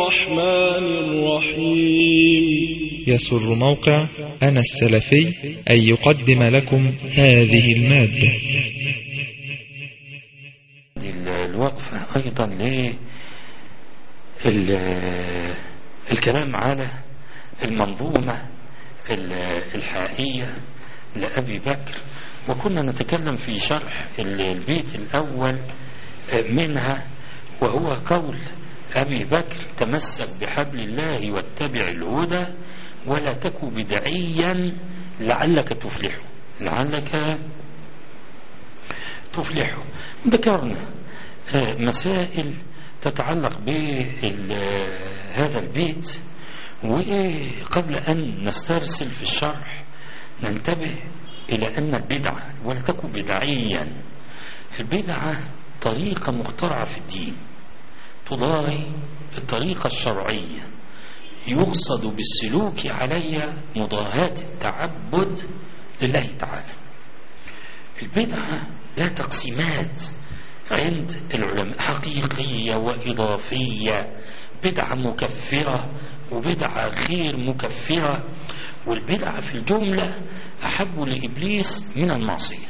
الرحمن الرحيم يسر موقع أنا السلفي أن يقدم لكم هذه المادة الوقفة أيضا للكلام على المنظومة الحائية لأبي بكر وكنا نتكلم في شرح البيت الأول منها وهو قول أبي بكر تمسك بحبل الله واتبع الهدى ولا تك بدعيا لعلك تفلح لعلك تفلح ذكرنا مسائل تتعلق بهذا البيت وقبل أن نسترسل في الشرح ننتبه إلى أن البدعة ولتكن بدعيا البدعة طريقة مخترعة في الدين تضاهي الطريقة الشرعية يقصد بالسلوك عليها مضاهاة التعبد لله تعالى البدعة لا تقسيمات عند العلماء حقيقية وإضافية بدعة مكفرة وبدعة غير مكفرة والبدعة في الجملة أحب لإبليس من المعصية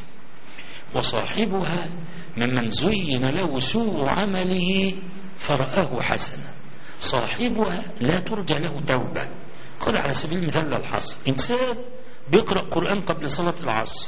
وصاحبها ممن زين له سوء عمله فرآه حسنا صاحبها لا ترجى له توبة قال على سبيل المثال الحصر إنسان بيقرأ قرآن قبل صلاة العصر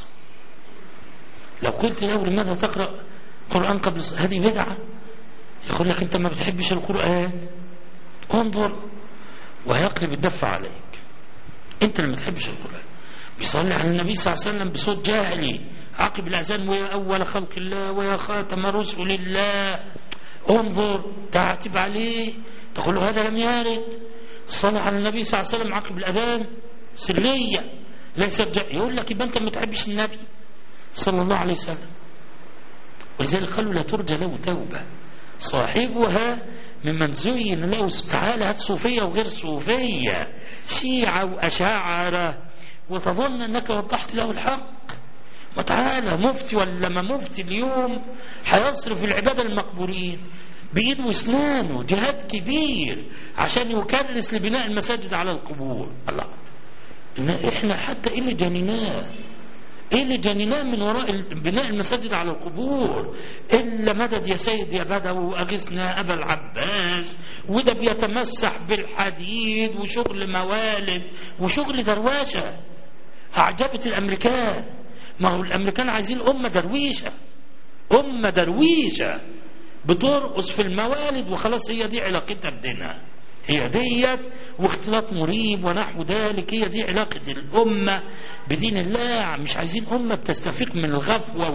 لو قلت له لماذا تقرأ قرآن قبل هذه بدعة يقول لك أنت ما بتحبش القرآن انظر وهيقلب الدفع عليك أنت اللي ما بتحبش القرآن بيصلي على النبي صلى الله عليه وسلم بصوت جاهلي عقب الأذان ويا أول خلق الله ويا خاتم رسل الله انظر تعتب عليه تقول له هذا لم يرد الصلاة على النبي صلى الله عليه وسلم عقب الأذان سرية ليس يقول لك يبقى أنت ما تحبش النبي صلى الله عليه وسلم ولذلك قالوا لا ترجى له توبة صاحبها ممن زين له تعالى هات صوفية وغير صوفية شيعة وأشاعرة وتظن أنك وضحت له الحق وتعالى مفتي ولا ما مفتي اليوم هيصرف العبادة المقبورين بإيد واسنانه جهاد كبير عشان يكرس لبناء المساجد على القبور الله احنا حتى ايه اللي جنيناه ايه اللي جنيناه من وراء بناء المساجد على القبور الا مدد يا سيد يا بدوي واغثنا ابا العباس وده بيتمسح بالحديد وشغل موالد وشغل دروشه اعجبت الامريكان ما هو الامريكان عايزين امه درويشه امه درويشه بترقص في الموالد وخلاص هي دي علاقتها بدينها هي ديت واختلاط مريب ونحو ذلك هي دي علاقة الأمة بدين الله مش عايزين أمة بتستفيق من الغفوة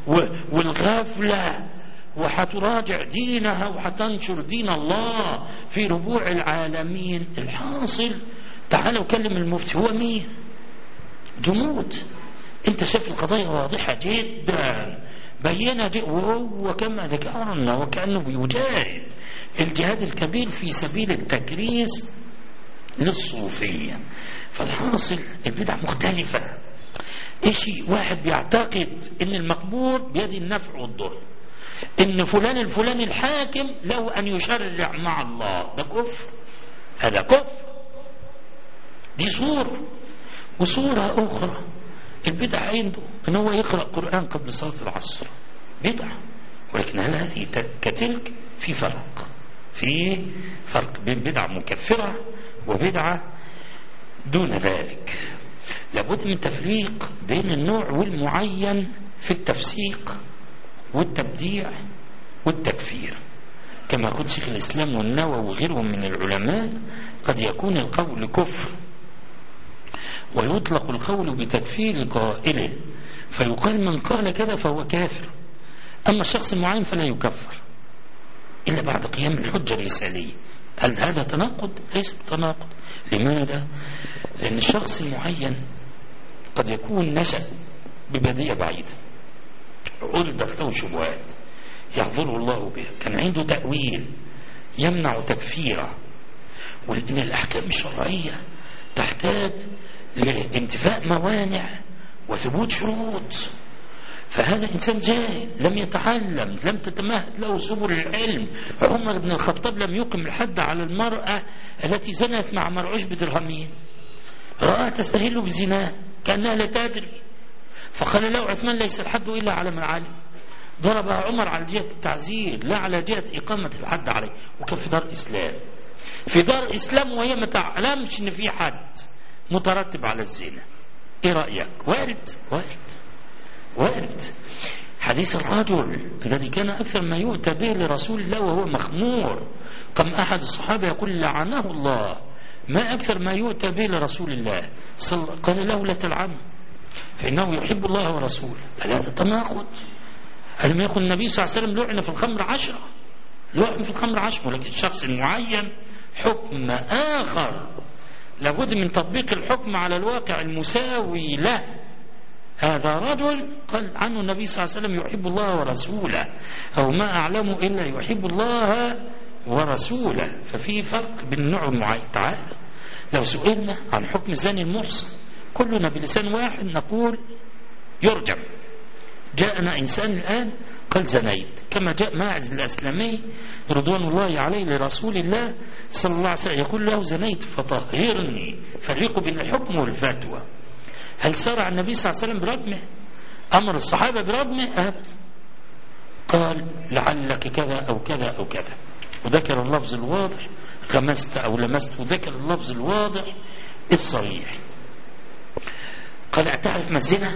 والغفلة وحتراجع دينها وحتنشر دين الله في ربوع العالمين الحاصل تعال وكلم المفتي هو مين جمود انت شايف القضايا واضحة جدا بينها جدا وهو كما ذكرنا وكأنه بيجاهد الجهاد الكبير في سبيل التكريس للصوفية فالحاصل البدع مختلفة إشي واحد بيعتقد ان المقبول بيد النفع والضر ان فلان الفلاني الحاكم له ان يشرع مع الله ده كفر هذا كفر دي صورة وصورة أخرى البدع عنده ان هو يقرأ قرآن قبل صلاة العصر بدعة ولكن هل هذه كتلك في فرق في فرق بين بدعة مكفرة وبدعة دون ذلك لابد من تفريق بين النوع والمعين في التفسيق والتبديع والتكفير كما قلت شيخ الإسلام والنووي وغيرهم من العلماء قد يكون القول كفر ويطلق القول بتكفير قائله فيقال من قال كذا فهو كافر أما الشخص المعين فلا يكفر إلا بعد قيام الحجة الرسالية هل هذا تناقض؟ ليس تناقض لماذا؟ لأن الشخص المعين قد يكون نشأ ببدية بعيدة عرضت له شبهات يحضره الله بها كان عنده تأويل يمنع تكفيره ولأن الأحكام الشرعية تحتاج لانتفاء موانع وثبوت شروط فهذا إنسان جاهل لم يتعلم لم تتمهد له سبل العلم عمر بن الخطاب لم يقم الحد على المرأة التي زنت مع مرعوش بدرهمين رأى تستهل بزنا كأنها لا تدري فقال له عثمان ليس الحد إلا على من علم ضربها عمر على جهة التعزير لا على جهة إقامة الحد عليه وكان في دار إسلام في دار إسلام وهي ما تعلمش إن في حد مترتب على الزنا إيه رأيك وارد وارد وارد حديث الرجل الذي كان أكثر ما يؤتى به لرسول الله وهو مخمور كم أحد الصحابة يقول لعنه الله ما أكثر ما يؤتى به لرسول الله صل... قال له لا تلعنه فإنه يحب الله ورسوله ألا تتناقض ألم يكن النبي صلى الله عليه وسلم لعن في الخمر عشرة لعن في الخمر عشرة ولكن شخص معين حكم آخر لابد من تطبيق الحكم على الواقع المساوي له هذا رجل قال عنه النبي صلى الله عليه وسلم يحب الله ورسوله أو ما أعلم إلا يحب الله ورسوله ففي فرق بين نوع معين تعالى لو سئلنا عن حكم الزاني المحصن كلنا بلسان واحد نقول يرجم جاءنا إنسان الآن قال زنيت كما جاء ماعز الأسلمي رضوان الله عليه لرسول الله صلى الله عليه وسلم يقول له زنيت فطهرني فرقوا بين الحكم والفتوى هل سرع النبي صلى الله عليه وسلم برجمه أمر الصحابة برجمه أبدا قال لعلك كذا أو كذا أو كذا وذكر اللفظ الواضح غمست أو لمست وذكر اللفظ الواضح الصريح قال أتعرف ما الزنا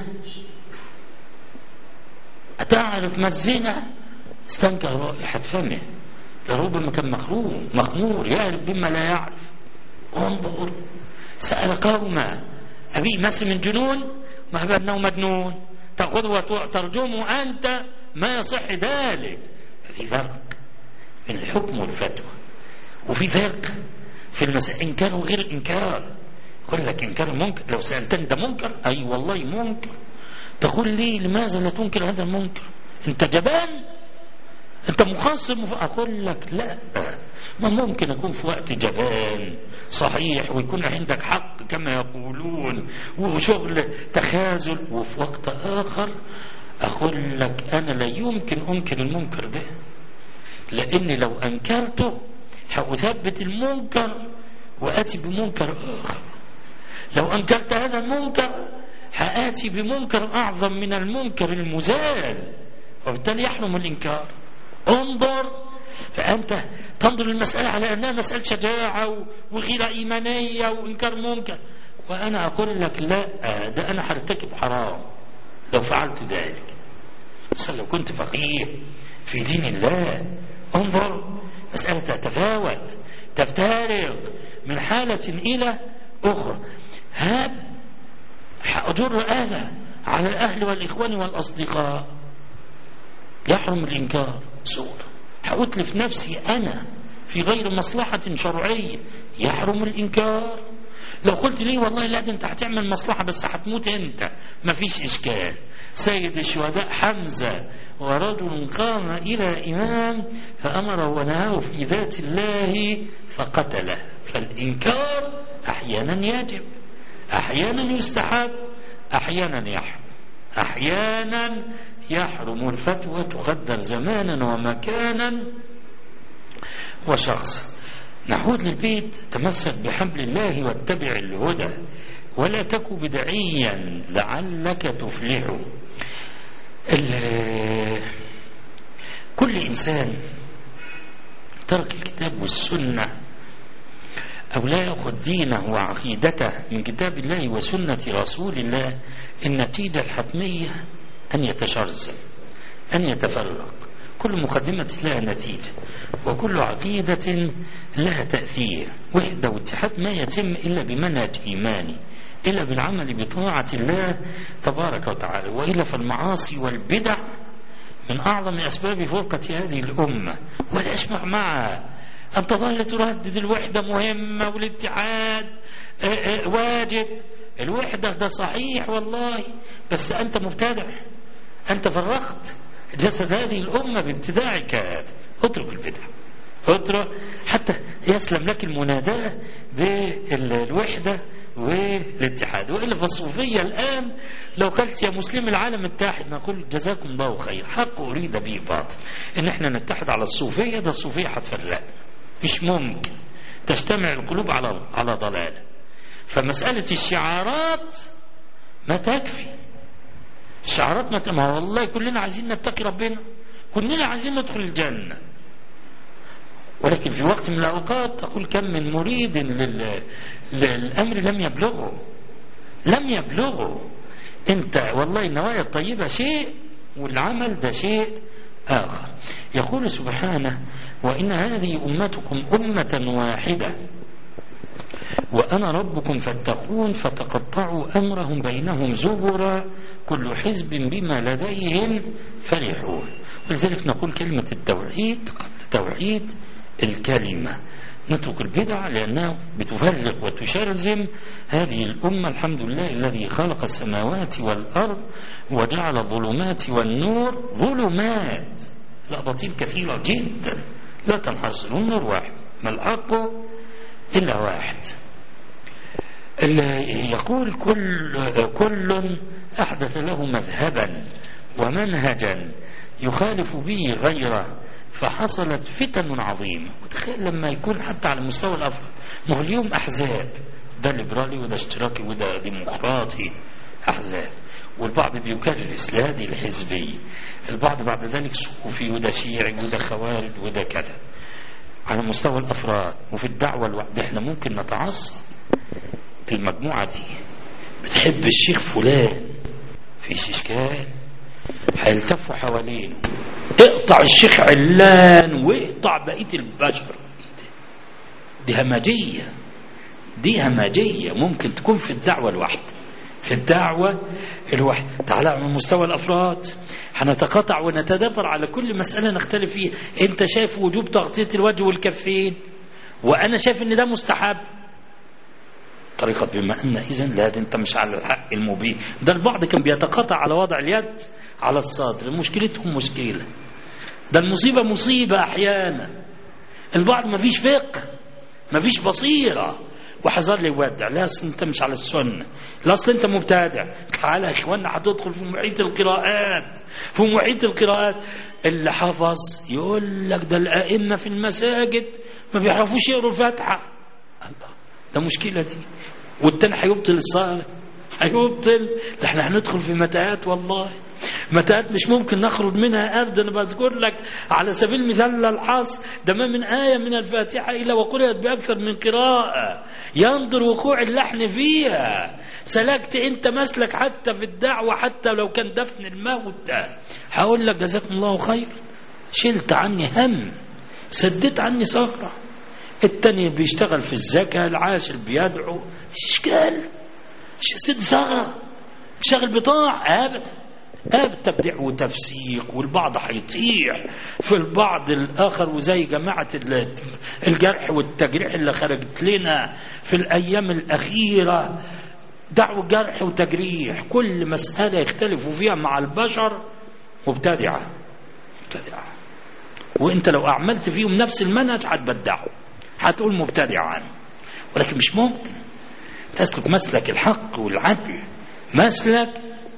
أتعرف ما الزنا استنكر رائحة فمه لربما كان مخروم مخمور يعرف بما لا يعرف انظر سأل قوما أبي مس من جنون ما أنه مجنون تأخذه وترجمه أنت ما يصح ذلك في فرق بين الحكم والفتوى وفي فرق في المسائل إنكار وغير إنكار يقول لك إنكار منكر لو سألتني ده منكر أي والله منكر تقول لي لماذا لا تنكر هذا المنكر أنت جبان أنت مخصم أقول لك لا ما ممكن أكون في وقت جبان صحيح ويكون عندك حق كما يقولون وشغل تخاذل وفي وقت آخر أقول لك أنا لا يمكن أنكر المنكر ده لأن لو أنكرته هأثبت المنكر وآتي بمنكر آخر لو أنكرت هذا المنكر هآتي بمنكر أعظم من المنكر المزال وبالتالي يحرم الإنكار انظر فأنت تنظر المسألة على أنها مسألة شجاعة وغيرة إيمانية وإنكار منكر وأنا أقول لك لا ده أنا هرتكب حرام لو فعلت ذلك بس لو كنت فقيه في دين الله انظر مسألة تتفاوت تفترق من حالة إلى أخرى هذا أجر هذا على الأهل والإخوان والأصدقاء يحرم الإنكار صورة هأتلف نفسي أنا في غير مصلحة شرعية يحرم الإنكار لو قلت لي والله لا أنت هتعمل مصلحة بس هتموت أنت ما فيش إشكال سيد الشهداء حمزة ورجل قام إلى إمام فأمره ونهاه في ذات الله فقتله فالإنكار أحيانا يجب أحيانا يستحب أحيانا يحرم أحيانا يحرم الفتوى تقدر زمانا ومكانا وشخص نعود للبيت تمسك بحبل الله واتبع الهدى ولا تك بدعيا لعلك تفلح كل إنسان ترك الكتاب والسنة أو لا يأخذ دينه وعقيدته من كتاب الله وسنة رسول الله النتيجة الحتمية أن يتشرذم أن يتفرق كل مقدمة لها نتيجة وكل عقيدة لها تأثير وحدة واتحاد ما يتم إلا بمنهج إيماني إلا بالعمل بطاعة الله تبارك وتعالى وإلا فالمعاصي والبدع من أعظم أسباب فرقة هذه الأمة ولا أسمع معها أن تظل تردد الوحدة مهمة والاتحاد واجب الوحدة ده صحيح والله بس أنت مبتدع أنت فرقت جسد هذه الأمة بابتداعك هذا اترك البدع اترك حتى يسلم لك المناداة بالوحدة والاتحاد وإلا فالصوفية الآن لو قلت يا مسلم العالم اتحد نقول جزاكم الله خير حق أريد به باطل إن احنا نتحد على الصوفية ده الصوفية هتفرق مش ممكن تجتمع القلوب على على ضلالة فمسألة الشعارات ما تكفي الشعارات ما تكفي والله كلنا عايزين نتقي ربنا كلنا عايزين ندخل الجنة ولكن في وقت من الأوقات تقول كم من مريد لل... للأمر لم يبلغه لم يبلغه انت والله النوايا الطيبة شيء والعمل ده شيء آخر يقول سبحانه وإن هذه أمتكم أمة واحدة وأنا ربكم فاتقون فتقطعوا أمرهم بينهم زبرا كل حزب بما لديهم فرحون ولذلك نقول كلمة التوحيد قبل توحيد الكلمة نترك البدع لأنها بتفرق وتشرذم هذه الأمة الحمد لله الذي خلق السماوات والأرض وجعل الظلمات والنور ظلمات الأباطيل كثيرة جدا لا تنحصر النور واحد ما الحق إلا واحد يقول كل كل أحدث له مذهبا ومنهجا يخالف به غيره فحصلت فتن عظيمة وتخيل لما يكون حتى على مستوى الأفراد ما هو اليوم أحزاب ده ليبرالي وده اشتراكي وده ديمقراطي أحزاب والبعض بيكرس لهذه الحزبية البعض بعد ذلك صوفي وده شيعي وده خوارج وده كذا على مستوى الأفراد وفي الدعوة الوحدة احنا ممكن نتعصب المجموعة دي بتحب الشيخ فلان فيش إشكال هيلتفوا حوالينه اقطع الشيخ علان واقطع بقية البشر دي همجية دي همجية ممكن تكون في الدعوة الواحدة في الدعوة الواحدة تعالى على مستوى الأفراد هنتقاطع ونتدبر على كل مسألة نختلف فيها انت شايف وجوب تغطية الوجه والكفين وانا شايف ان ده مستحب طريقة بما ان اذا لا ده انت مش على الحق المبين ده البعض كان بيتقاطع على وضع اليد على الصدر مشكلتهم مشكلة ده المصيبة مصيبة احيانا البعض ما فيش فقه ما فيش بصيرة وحذر لي يودع لا اصل انت مش على السنة لا اصل انت مبتدع تعالى يا اخوانا هتدخل في محيط القراءات في محيط القراءات اللي حفظ يقول لك ده الائمة في المساجد ما بيعرفوش يقروا الفاتحة الله ده مشكلة دي والتاني هيبطل الصلاة هيبطل ده احنا هندخل في متاهات والله متاهات مش ممكن نخرج منها ابدا انا بذكر لك على سبيل المثال الحصر ده ما من آية من الفاتحة إلا وقرأت بأكثر من قراءة ينظر وقوع اللحن فيها سلكت انت مسلك حتى في الدعوة حتى لو كان دفن الموت هقول لك جزاكم الله خير شلت عني هم سديت عني صخرة التاني بيشتغل في الزكاة العاشر بيدعو مش اشكال سد ثغرة شغل بطاع ابدا ابدا تبديع وتفسيق والبعض هيطيح في البعض الاخر وزي جماعه الجرح والتجريح اللي خرجت لنا في الايام الاخيره دعوة جرح وتجريح كل مسألة يختلفوا فيها مع البشر مبتدعة مبتدعة وانت لو أعملت فيهم نفس المنهج هتبدعوا هتقول مبتدع عنه ولكن مش ممكن تسلك مسلك الحق والعدل مسلك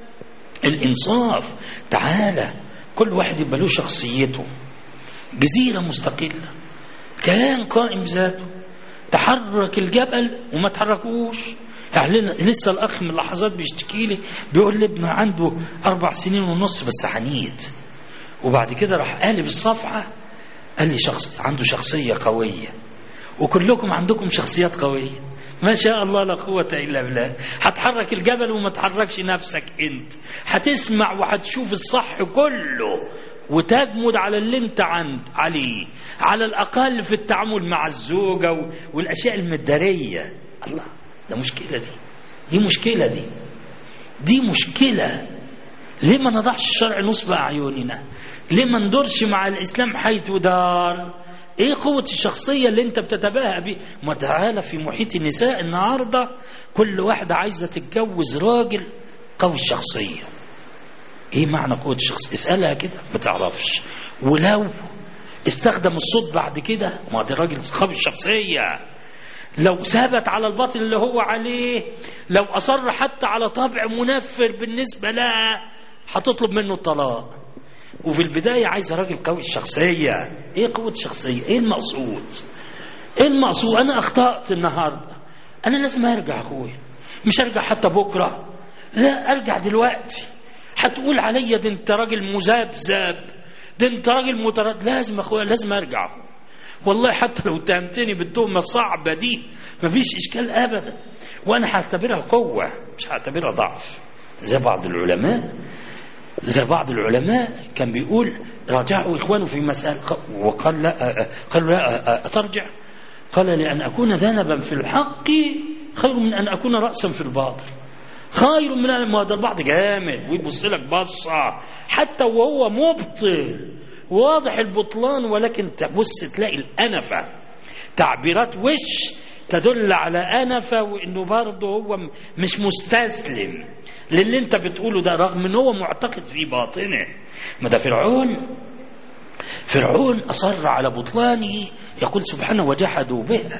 الإنصاف تعالى كل واحد يبقى له شخصيته جزيرة مستقلة كان قائم ذاته تحرك الجبل وما تحركوش يعني لسه الأخ من اللحظات بيشتكي لي بيقول لي ابنه عنده أربع سنين ونص بس عنيد وبعد كده راح قالب الصفحة قال لي شخص عنده شخصية قوية وكلكم عندكم شخصيات قوية ما شاء الله لا قوة إلا بالله هتحرك الجبل وما تحركش نفسك أنت هتسمع وهتشوف الصح كله وتجمد على اللي انت عند عليه على الأقل في التعامل مع الزوجة والأشياء المدارية الله ده مشكلة دي دي مشكلة دي دي مشكلة ليه ما نضعش الشرع نصب أعيننا ليه ما ندورش مع الإسلام حيث دار ايه قوة الشخصية اللي انت بتتباهى بيه ما تعالى في محيط النساء النهاردة كل واحدة عايزة تتجوز راجل قوي الشخصية ايه معنى قوة الشخصية اسألها كده ما تعرفش ولو استخدم الصوت بعد كده ما ده راجل قوي الشخصية لو ثبت على الباطل اللي هو عليه لو أصر حتى على طبع منفر بالنسبة لها هتطلب منه الطلاق وفي البداية عايز راجل قوي الشخصية ايه قوة الشخصية ايه المقصود ايه المقصود انا اخطأت النهاردة انا لازم ارجع اخويا مش ارجع حتى بكرة لا ارجع دلوقتي هتقول عليا ده انت راجل مذبذب ده انت راجل مترد لازم اخويا لازم ارجع والله حتى لو اتهمتني بالتهمة الصعبة دي مفيش اشكال ابدا وانا هعتبرها قوة مش هعتبرها ضعف زي بعض العلماء زي بعض العلماء كان بيقول راجعوا إخوانه في مسألة وقال لا قالوا لا أترجع قال لأن أكون ذنبا في الحق خير من أن أكون رأسا في الباطل خير من أن ما ده البعض جامد ويبص لك بصة حتى وهو مبطل واضح البطلان ولكن تبص تلاقي الأنفة تعبيرات وش تدل على أنفة وإنه برضه هو مش مستسلم للي انت بتقوله ده رغم ان هو معتقد في باطنه ما ده فرعون فرعون أصر على بطلانه يقول سبحانه وجحدوا بها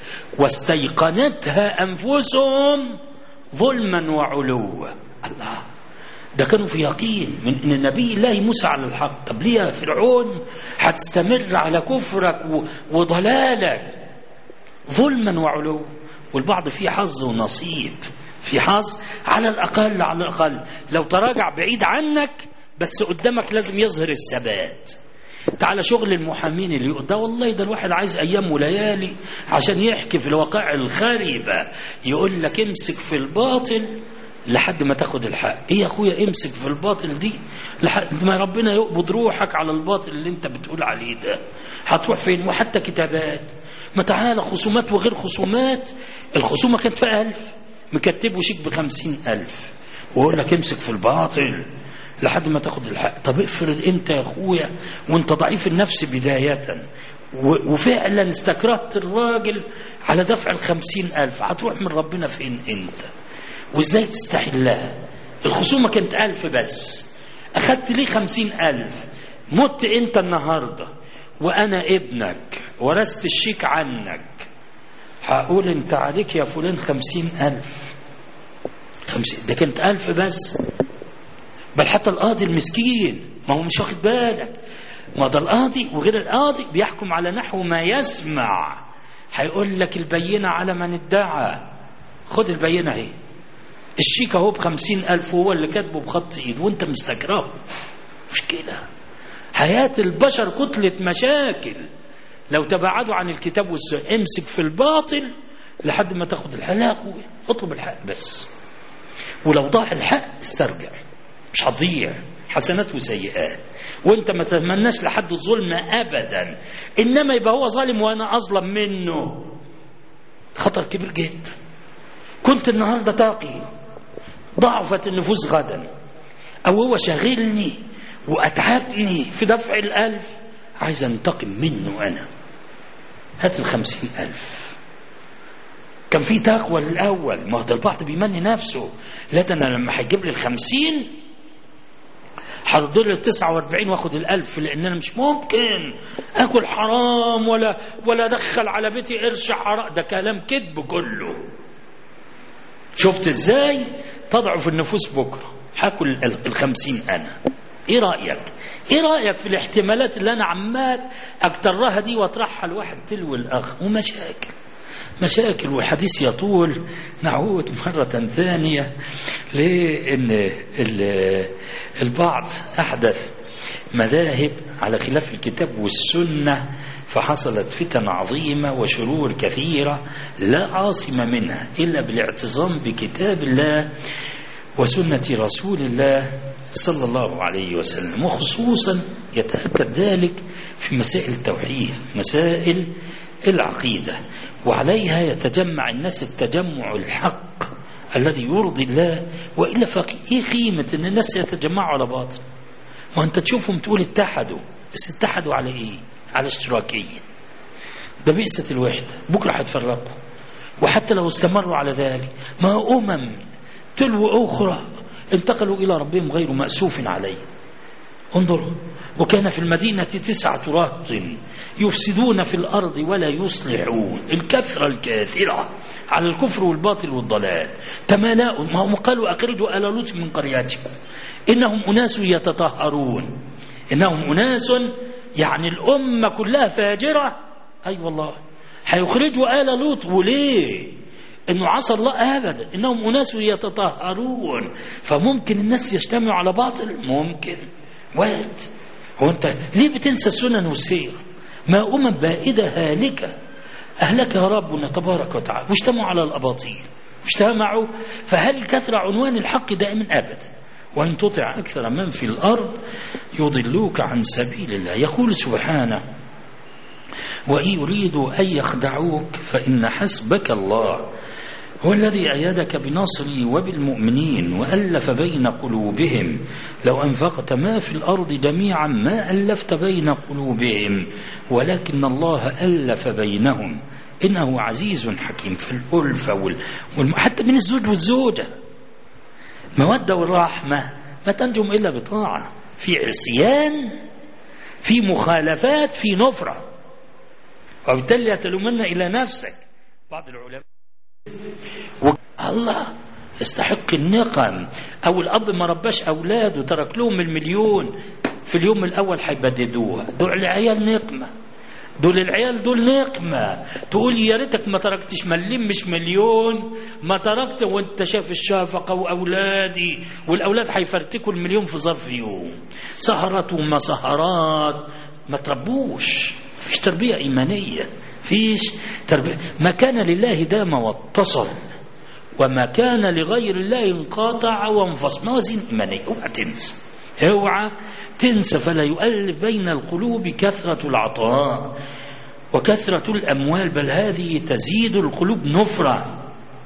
واستيقنتها أنفسهم ظلما وعلوا الله ده كانوا في يقين من ان نبي الله موسى على الحق طب ليه يا فرعون هتستمر على كفرك وضلالك ظلما وعلوا والبعض فيه حظ ونصيب في حظ على الأقل على الأقل لو تراجع بعيد عنك بس قدامك لازم يظهر الثبات تعالى شغل المحامين اللي ده والله ده الواحد عايز أيام وليالي عشان يحكي في الواقع الخريبة يقول لك امسك في الباطل لحد ما تاخد الحق ايه يا اخويا امسك في الباطل دي لحد ما ربنا يقبض روحك على الباطل اللي انت بتقول عليه ده هتروح فين وحتى كتابات ما تعالى خصومات وغير خصومات الخصومة كانت في ألف مكتبه شيك بخمسين ألف ويقول لك امسك في الباطل لحد ما تاخد الحق طب افرض انت يا اخويا وانت ضعيف النفس بداية وفعلا استكرهت الراجل على دفع الخمسين ألف هتروح من ربنا فين انت وازاي تستحلها الخصومة كانت ألف بس أخدت ليه خمسين ألف مت انت النهاردة وأنا ابنك ورثت الشيك عنك هقول انت عليك يا فلان خمسين ألف خمسين ده كانت ألف بس بل حتى القاضي المسكين ما هو مش واخد بالك ما ده القاضي وغير القاضي بيحكم على نحو ما يسمع هيقول لك البينة على من ادعى خد البينة اهي الشيك اهو بخمسين ألف هو اللي كاتبه بخط ايد وانت مستكرهه مش كده حياة البشر كتلة مشاكل لو تباعدوا عن الكتاب والسنة امسك في الباطل لحد ما تاخد الحق لا اخويا اطلب الحق بس ولو ضاع الحق استرجع مش هتضيع حسنات وسيئات وانت ما تتمناش لحد الظلم ابدا انما يبقى هو ظالم وانا اظلم منه خطر كبير جدا كنت النهارده تاقي ضعفت النفوس غدا او هو شاغلني واتعبني في دفع الالف عايز انتقم منه انا هات الخمسين الف كان في تقوى الاول ما هو ده البعض بيمني نفسه لا ده انا لما هيجيب لي الخمسين هرد له التسعة واربعين واخد الالف لان انا مش ممكن اكل حرام ولا ولا ادخل على بيتي قرش حرام ده كلام كذب كله شفت ازاي تضعف النفوس بكره هاكل الخمسين انا ايه رايك ايه رايك في الاحتمالات اللي انا عمال اكترها دي واطرحها لواحد تلو الاخ ومشاكل مشاكل والحديث يطول نعود مرة ثانية لأن البعض أحدث مذاهب على خلاف الكتاب والسنة فحصلت فتن عظيمة وشرور كثيرة لا عاصم منها إلا بالاعتصام بكتاب الله وسنة رسول الله صلى الله عليه وسلم وخصوصا يتأكد ذلك في مسائل التوحيد مسائل العقيدة وعليها يتجمع الناس التجمع الحق الذي يرضي الله وإلا فإيه قيمة أن الناس يتجمعوا على باطل وأنت تشوفهم تقول اتحدوا بس اتحدوا على إيه على اشتراكية ده بئسة الوحدة بكرة هيتفرقوا وحتى لو استمروا على ذلك ما أمم تلو أخرى انتقلوا إلى ربهم غير مأسوف عليه انظروا وكان في المدينة تسعة رهط يفسدون في الأرض ولا يصلحون الكثرة الكاثرة على الكفر والباطل والضلال تمالاء ما هم قالوا أخرجوا آل لوط من قرياتكم إنهم أناس يتطهرون إنهم أناس يعني الأمة كلها فاجرة أي أيوة والله هيخرجوا آل لوط وليه انه عصى الله ابدا انهم اناس يتطهرون فممكن الناس يجتمعوا على باطل ممكن وارد هو انت ليه بتنسى السنن والسير ما امم بائده هالكه اهلكها ربنا تبارك وتعالى واجتمعوا على الاباطيل اجتمعوا فهل كثر عنوان الحق دائما ابدا وان تطع اكثر من في الارض يضلوك عن سبيل الله يقول سبحانه وإن يريدوا أن يخدعوك فإن حسبك الله هو الذي أيدك بنصري وبالمؤمنين وألف بين قلوبهم لو أنفقت ما في الأرض جميعا ما ألفت بين قلوبهم ولكن الله ألف بينهم إنه عزيز حكيم في الألفة وال... وال... حتى من الزوج والزوجة مودة والرحمة ما تنجم إلا بطاعة في عصيان في مخالفات في نفرة وبالتالي تلومن إلى نفسك بعض العلماء الله يستحق النقم او الاب ما رباش اولاده ترك لهم المليون في اليوم الاول هيبددوها دول العيال نقمه دول العيال دول نقمة تقول يا ريتك ما تركتش مليم مش مليون ما تركت وانت شايف الشافقة وأولادي والأولاد هيفرتكوا المليون في ظرف يوم سهرات وما سهرات ما تربوش فيش تربية إيمانية فيش تربية ما كان لله دام واتصل وما كان لغير الله انقاطع وانفصل موازين إيمانية اوعى تنسى اوعى تنسى فلا يؤلف بين القلوب كثرة العطاء وكثرة الأموال بل هذه تزيد القلوب نفرة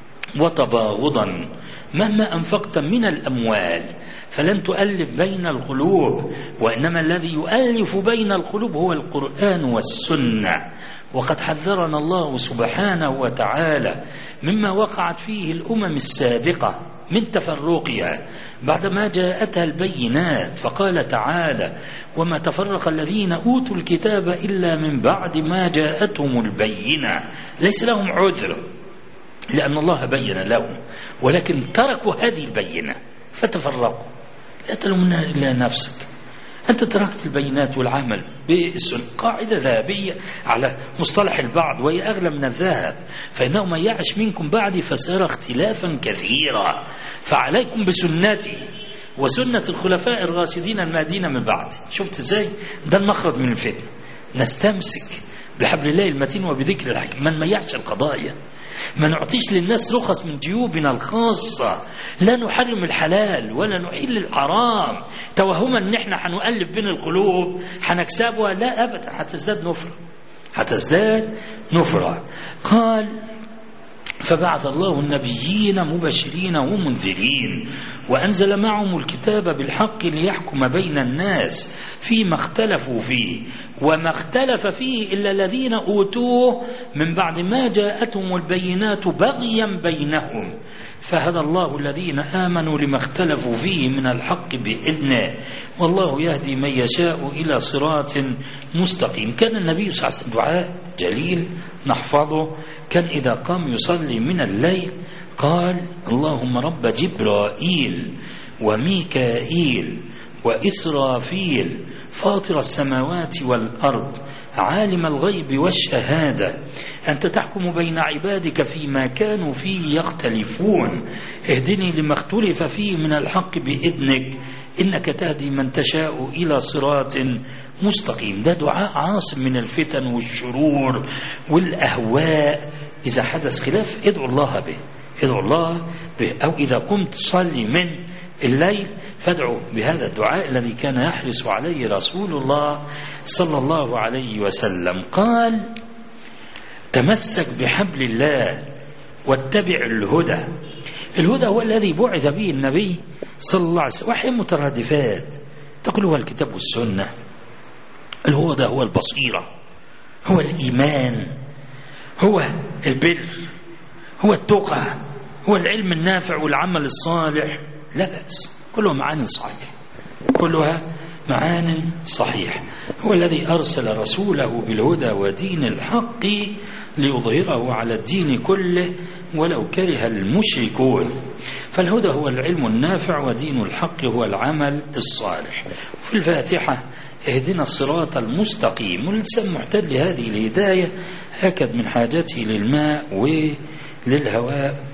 وتباغضا مهما أنفقت من الأموال فلن تؤلف بين القلوب وإنما الذي يؤلف بين القلوب هو القرآن والسنة وقد حذرنا الله سبحانه وتعالى مما وقعت فيه الأمم السابقة من تفرقها بعدما جاءتها البينات فقال تعالى وما تفرق الذين أوتوا الكتاب إلا من بعد ما جاءتهم البينة ليس لهم عذر لأن الله بين لهم ولكن تركوا هذه البينة فتفرقوا لا تلومن إلا نفسك أنت تركت البينات والعمل بالسنة قاعدة ذهبية على مصطلح البعض وهي أغلى من الذهب فإنه من يعش منكم بعدي فسيرى اختلافا كثيرا فعليكم بسنتي وسنة الخلفاء الراشدين المهديين من بعد شفت ازاي ده المخرج من الفتنة نستمسك بحبل الله المتين وبذكر الحكيم من ما يعش القضايا ما نعطيش للناس رخص من جيوبنا الخاصة لا نحرم الحلال ولا نحل الحرام توهما ان احنا هنؤلف بين القلوب هنكسبها لا ابدا هتزداد نفرة هتزداد نفرة قال فبعث الله النبيين مبشرين ومنذرين وأنزل معهم الكتاب بالحق ليحكم بين الناس فيما اختلفوا فيه وما اختلف فيه إلا الذين أوتوه من بعد ما جاءتهم البينات بغيا بينهم فهدى الله الذين آمنوا لما اختلفوا فيه من الحق بإذنه والله يهدي من يشاء إلى صراط مستقيم كان النبي صلى الله عليه وسلم دعاء جليل نحفظه كان إذا قام يصلي من الليل قال اللهم رب جبرائيل وميكائيل وإسرافيل فاطر السماوات والأرض عالم الغيب والشهادة أنت تحكم بين عبادك فيما كانوا فيه يختلفون اهدني لما اختلف فيه من الحق بإذنك إنك تهدي من تشاء إلى صراط مستقيم ده دعاء عاصم من الفتن والشرور والأهواء إذا حدث خلاف ادعو الله به ادعو الله به أو إذا قمت تصلي من الليل فادعوا بهذا الدعاء الذي كان يحرص عليه رسول الله صلى الله عليه وسلم قال تمسك بحبل الله واتبع الهدى الهدى هو الذي بعث به النبي صلى الله عليه وسلم وحي مترادفات تقول هو الكتاب والسنة الهدى هو البصيرة هو الإيمان هو البر هو التقى هو العلم النافع والعمل الصالح لا بأس كلها معاني صحيحة كلها معان صحيح هو الذي أرسل رسوله بالهدى ودين الحق ليظهره على الدين كله ولو كره المشركون فالهدى هو العلم النافع ودين الحق هو العمل الصالح في الفاتحة اهدنا الصراط المستقيم والإنسان محتاج لهذه الهداية أكد من حاجته للماء وللهواء